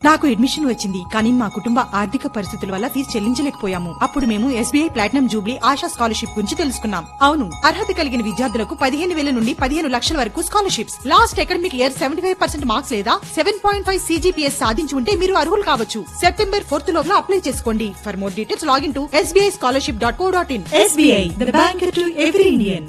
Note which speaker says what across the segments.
Speaker 1: నాకు అడ్మిషన్ వచ్చింది కానీ మా కుటుంబ ఆర్థిక పరిస్థితుల వల్ల ఫీజు చెల్లించలేకపోయాము అప్పుడు మేము SBI platinum jubilee Asha scholarship గురించి తెలుసుకున్నాం అవును అర్హత కలిగిన విద్యార్థులకు పదిహేను వేల నుండి పదిహేను లక్షల వరకు scholarships last academic year seventy five percent marks లేదా సెవెన్ పాయింట్ ఫైవ్ సీజీపీఎస్ సాధించి ఉంటే మీరు అర్హులు కావచ్చు సెప్టెంబర్ ఫోర్త్ లోపల అప్లై చేసుకోండి for more details login to SBI scholarship dot co dot in
Speaker 2: SBI, the bank to every Indian.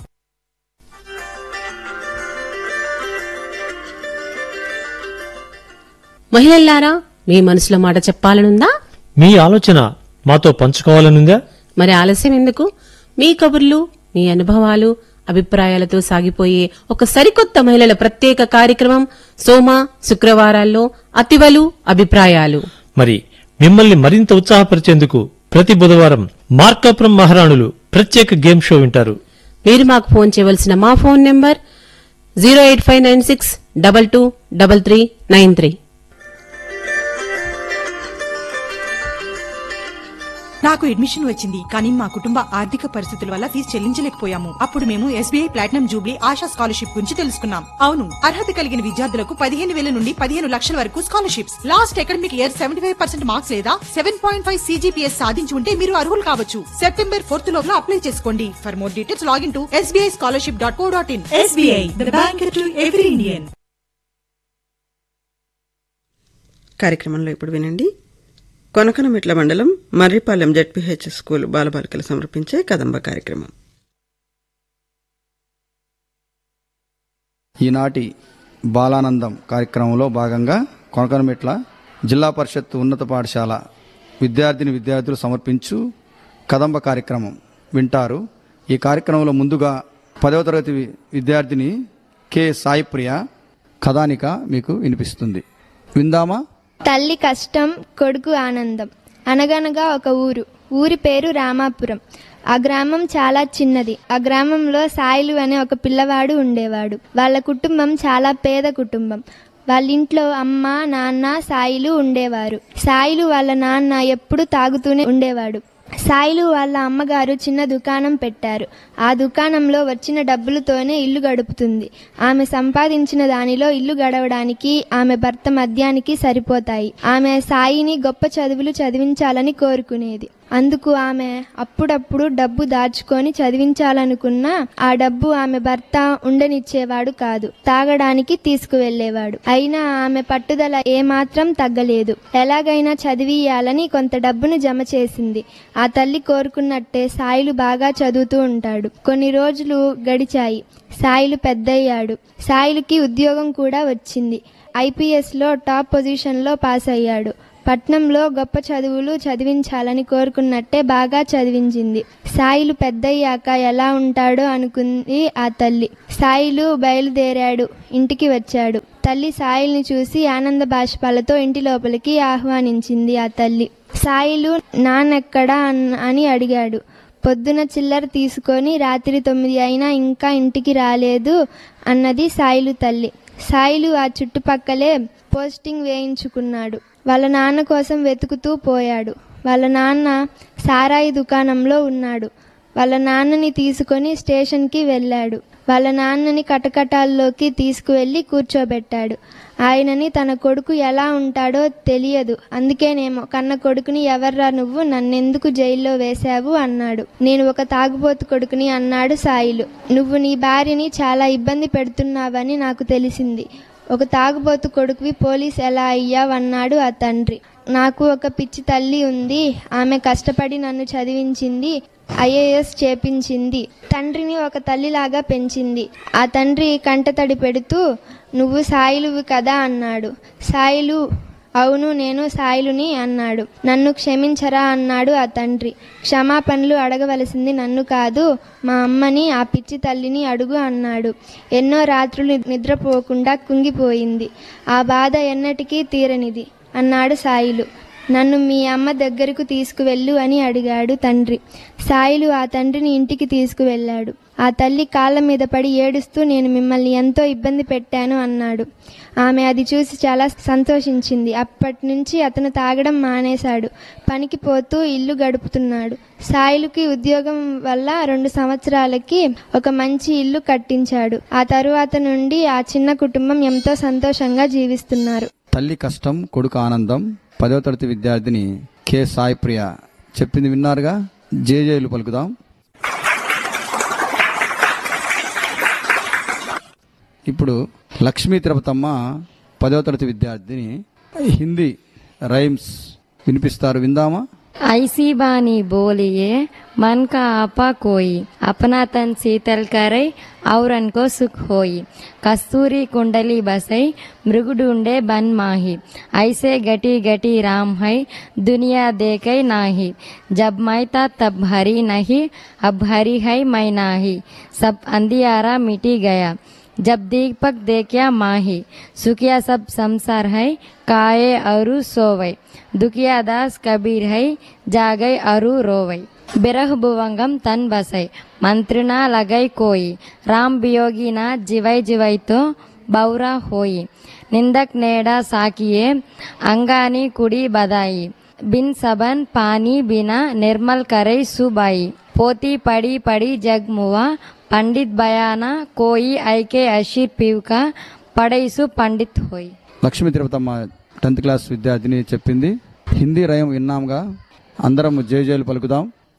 Speaker 3: మహిళల్లారా మీ మనసులో మాట చెప్పాలనుందా
Speaker 4: మీ ఆలోచన మాతో పంచుకోవాలనుందా
Speaker 3: మరి ఆలస్యం ఎందుకు మీ కబుర్లు మీ అనుభవాలు అభిప్రాయాలతో సాగిపోయే ఒక సరికొత్త మహిళల ప్రత్యేక కార్యక్రమం సోమ శుక్రవారాల్లో అతివలు అభిప్రాయాలు
Speaker 4: మరి మిమ్మల్ని మరింత ఉత్సాహపరిచేందుకు ప్రతి బుధవారం మార్కాపురం మహారాణులు ప్రత్యేక గేమ్ షో వింటారు
Speaker 3: మీరు మాకు ఫోన్ చేయవలసిన మా phone number zero eight five nine six double two double three nine three
Speaker 1: నాకు అడ్మిషన్ వచ్చింది కానీ మా కుటుంబ ఆర్థిక పరిస్థితుల వల్ల ఫీజు చెల్లించలేకపోయాము అప్పుడు మేము SBI platinum jubilee Asha scholarship గురించి తెలుసుకున్నాం అవును అర్హత కలిగిన విద్యార్థులకు పదిహేను వేల నుండి పదిహేను లక్షల వరకు scholarships last academic year seventy five percent marks లేదా సెవెన్ పాయింట్ ఫైవ్ సీజీపీఎస్ సాధించి ఉంటే మీరు అర్హులు కావచ్చు సెప్టెంబర్ ఫోర్త్ లోపల అప్లై చేసుకోండి for more details login to SBI scholarship dot co dot in
Speaker 2: SBI, the bank to every Indian.
Speaker 5: కార్యక్రమంలో ఇప్పుడు వినండి కొనకనమెట్ల మండలం మర్రిపాలెం జడ్పీహెచ్ స్కూల్ బాలబాలికలు సమర్పించే కదంబ కార్యక్రమం
Speaker 6: ఈనాటి బాలానందం కార్యక్రమంలో భాగంగా కొనకనమెట్ల జిల్లా పరిషత్ ఉన్నత పాఠశాల విద్యార్థిని విద్యార్థులు సమర్పించు కదంబ కార్యక్రమం వింటారు ఈ కార్యక్రమంలో ముందుగా పదవ తరగతి వి- విద్యార్థిని కె సాయిప్రియ కథానిక మీకు వినిపిస్తుంది విందామా
Speaker 7: తల్లి కష్టం కొడుకు ఆనందం అనగనగా ఒక ఊరు ఊరి పేరు రామాపురం ఆ గ్రామం చాలా చిన్నది ఆ గ్రామంలో సాయిలు అనే ఒక పిల్లవాడు ఉండేవాడు వాళ్ళ కుటుంబం చాలా పేద కుటుంబం వాళ్ళ ఇంట్లో అమ్మ నాన్న సాయిలు ఉండేవారు సాయిలు వాళ్ళ నాన్న ఎప్పుడు తాగుతూనే ఉండేవాడు సాయిలు వాళ్ళ అమ్మగారు చిన్న దుకాణం పెట్టారు ఆ దుకాణంలో వచ్చిన డబ్బులతోనే ఇల్లు గడుపుతుంది ఆమె సంపాదించిన దానిలో ఇల్లు గడవడానికి ఆమె భర్త మద్యానికి సరిపోతాయి ఆమె సాయిని గొప్ప చదువులు చదివించాలని కోరుకునేది అందుకు ఆమె అప్పుడప్పుడు డబ్బు దాచుకొని చదివించాలనుకున్నా ఆ డబ్బు ఆమె భర్త ఉండనిచ్చేవాడు కాదు తాగడానికి తీసుకువెళ్లేవాడు అయినా ఆమె పట్టుదల ఏమాత్రం తగ్గలేదు ఎలాగైనా చదివియాలని కొంత డబ్బును జమ చేసింది ఆ తల్లి కోరుకున్నట్టే సాయిలు బాగా చదువుతూ ఉంటాడు కొన్ని రోజులు గడిచాయి సాయిలు పెద్దయ్యాడు సాయిలుకి ఉద్యోగం కూడా వచ్చింది ఐపీఎస్లో టాప్ పొజిషన్లో పాస్ అయ్యాడు పట్నంలో గొప్ప చదువులు చదివించాలని కోరుకున్నట్టే బాగా చదివించింది సాయిలు పెద్దయ్యాక ఎలా ఉంటాడో అనుకుంది ఆ తల్లి సాయిలు బయలుదేరాడు ఇంటికి వచ్చాడు తల్లి సాయిల్ని చూసి ఆనంద బాష్పాలతో ఇంటి లోపలికి ఆహ్వానించింది ఆ తల్లి సాయిలు నాన్నెక్కడా అన్- అని అడిగాడు పొద్దున చిల్లర తీసుకొని రాత్రి తొమ్మిది అయినా ఇంకా ఇంటికి రాలేదు అన్నది సాయిలు తల్లి సాయిలు ఆ చుట్టుపక్కలే పోస్టింగ్ వేయించుకున్నాడు వాళ్ళ నాన్న కోసం వెతుకుతూ పోయాడు వాళ్ళ నాన్న సారాయి దుకాణంలో ఉన్నాడు వాళ్ళ నాన్నని తీసుకొని స్టేషన్కి వెళ్ళాడు వాళ్ళ నాన్నని కటకటాల్లోకి తీసుకువెళ్ళి కూర్చోబెట్టాడు ఆయనని తన కొడుకు ఎలా ఉంటాడో తెలియదు అందుకేనేమో కన్న కొడుకుని ఎవర్రా నువ్వు నన్నెందుకు జైల్లో వేశావు అన్నాడు నేను ఒక తాగుబోతు కొడుకుని అన్నాడు సాయిలు నువ్వు నీ భార్యని చాలా ఇబ్బంది పెడుతున్నావని నాకు తెలిసింది ఒక తాగుబోతు కొడుకువి పోలీస్ ఎలా అయ్యావన్నాడు ఆ తండ్రి నాకు ఒక పిచ్చి తల్లి ఉంది ఆమె కష్టపడి నన్ను చదివించింది ఐఏఎస్ చేపించింది తండ్రిని ఒక తల్లిలాగా పెంచింది ఆ తండ్రి కంటతడి పెడుతూ నువ్వు సాయిలువి కదా అన్నాడు సాయిలు అవును నేను సాయిలుని అన్నాడు నన్ను క్షమించరా అన్నాడు ఆ తండ్రి క్షమాపణలు అడగవలసింది నన్ను కాదు మా అమ్మని ఆ పిచ్చి తల్లిని అడుగు అన్నాడు ఎన్నో రాత్రులు నిద్రపోకుండా కుంగిపోయింది ఆ బాధ ఎన్నటికీ తీరనిది అన్నాడు సాయిలు నన్ను మీ అమ్మ దగ్గరకు తీసుకువెళ్ళు అని అడిగాడు తండ్రి సాయిలు ఆ తండ్రిని ఇంటికి తీసుకువెళ్ళాడు ఆ తల్లి కాళ్ళ మీద పడి ఏడుస్తూ నేను మిమ్మల్ని ఎంతో ఇబ్బంది పెట్టాను అన్నాడు ఆమె అది చూసి చాలా సంతోషించింది అప్పటి నుంచి అతను తాగడం మానేశాడు పనికి పోతూ ఇల్లు గడుపుతున్నాడు సాయిలుకి ఉద్యోగం వల్ల రెండు సంవత్సరాలకి ఒక మంచి ఇల్లు కట్టించాడు ఆ తరువాత నుండి ఆ చిన్న కుటుంబం ఎంతో సంతోషంగా జీవిస్తున్నారు
Speaker 6: తల్లి కష్టం కొడుకు ఆనందం పదవ తరగతి విద్యార్థిని కె సాయి ప్రియ చెప్పింది విన్నారుగా జేజేలు పలుకుదాం ఇప్పుడు లక్ష్మీ తిరుపతమ్మ పదవ తరగతి విద్యార్థిని హిందీ రైమ్స్ వినిపిస్తారు విందామా
Speaker 8: ऐसी बानी बोलिए मन का आपा कोई अपना तन शीतल करे और को सुख होई कस्तूरी कुंडली बसई मृग ढूंढे बन माही ऐसे गटी गटी राम है दुनिया देखे नाही जब मैं था तब हरी नहीं अब हरी है मैं नाही सब अंधियारा मिटी गया जब दीपक देखया माही सुखिया सब संसार है काये अरु सोवै दुखिया दास कबीर है जागै अरु रोवै बिरह भुवंगम तन बसै मंत्रिना लगै कोई राम बियोगी ना जिवै जिवै तो बौरा होई निंदक नेड़ा साकिए अंगानी कुड़ी बदाई बिन सबन पानी बिना निर्मल करे सुबाई पोती पड़ी पड़ी जग मुआ पंडित बयाना कोई ऐके अशीर पीवका पड़ैसु पंडित होई
Speaker 6: లక్ష్మీ తిరుపతమ్మ టెన్త్ క్లాస్ విద్యార్థిని చెప్పింది హిందీ రయం విన్నాంగా అందరం జేజేలు పలుకుదాం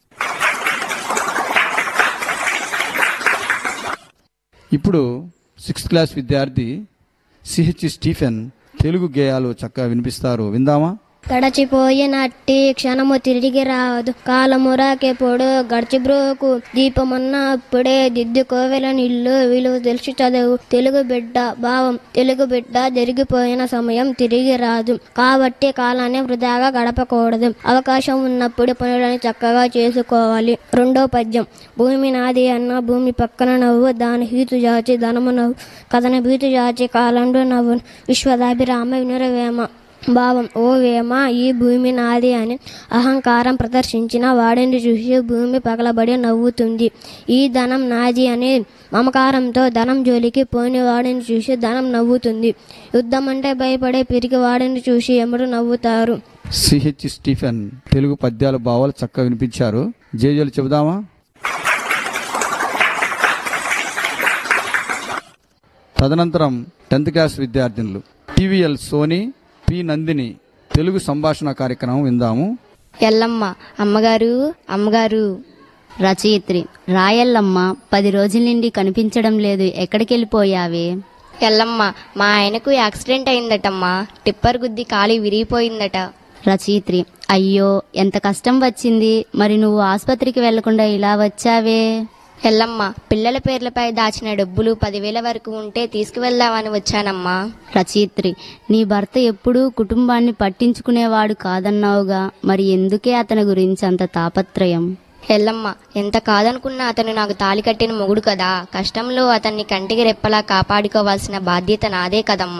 Speaker 6: ఇప్పుడు సిక్స్త్ క్లాస్ విద్యార్థి సిహెచ్ స్టీఫెన్ తెలుగు గేయాలు చక్కగా వినిపిస్తారు విందామా
Speaker 9: గడచిపోయినట్టి క్షణము తిరిగి రాదు కాలము రాకెప్పుడు గడిచిబ్రోకు దీపమున్న అప్పుడే దిద్దుకోవెల నిల్లు విలువ తెలిసి చదువు తెలుగు బిడ్డ భావం తెలుగు బిడ్డ జరిగిపోయిన సమయం తిరిగి రాదు కాబట్టి కాలాన్ని వృధాగా గడపకూడదు అవకాశం ఉన్నప్పుడు పనులను చక్కగా చేసుకోవాలి రెండో పద్యం భూమి నాది అన్న భూమి పక్కన నవ్వు దాని హీతు జాచి ధనము నవ్వు కథన భీతు జాచి కాలంలో నవ్వు విశ్వదాభిరామ వినురవేమ భావం ఓ వేమ ఈ భూమి నాది అని అహంకారం ప్రదర్శించిన వాడిని చూసి భూమి పగలబడి నవ్వుతుంది ఈ ధనం నాది అని మమకారంతో ధనం జోలికి పోని వాడిని చూసి ధనం నవ్వుతుంది యుద్ధం అంటే భయపడే పిరికి వాడిని చూసి ఎముడు నవ్వుతారు
Speaker 6: సిహెచ్ స్టీఫెన్ తెలుగు పద్యాల భావాలు చక్కగా వినిపించారు జేజేలు చెబుదామా తదనంతరం టెన్త్ క్లాస్ విద్యార్థినులు టీవీఎల్ సోనీ పి నందిని తెలుగు సంభాషణ కార్యక్రమం విందాము
Speaker 10: ఎల్లమ్మ అమ్మగారు అమ్మగారు రచయిత్రి రాయల్లమ్మ పది రోజుల నుండి కనిపించడం లేదు ఎక్కడికి వెళ్ళిపోయావే
Speaker 11: ఎల్లమ్మ మా ఆయనకు యాక్సిడెంట్ అయిందటమ్మా టిప్పర్ గుద్ది కాలి విరిగిపోయిందట
Speaker 10: రచయిత్రి అయ్యో ఎంత కష్టం వచ్చింది మరి నువ్వు ఆసుపత్రికి వెళ్లకుండా ఇలా వచ్చావే
Speaker 11: ఎల్లమ్మ పిల్లల పేర్లపై దాచిన డబ్బులు పదివేల వరకు ఉంటే తీసుకువెళ్దామని వచ్చానమ్మా
Speaker 10: రచయిత్రి నీ భర్త ఎప్పుడూ కుటుంబాన్ని పట్టించుకునేవాడు కాదన్నావుగా మరి ఎందుకే అతని గురించి అంత తాపత్రయం
Speaker 11: ఎల్లమ్మ ఎంత కాదనుకున్నా అతను నాకు తాలి కట్టిన మొగుడు కదా కష్టంలో అతన్ని కంటికి రెప్పలా కాపాడుకోవాల్సిన బాధ్యత నాదే కదమ్మా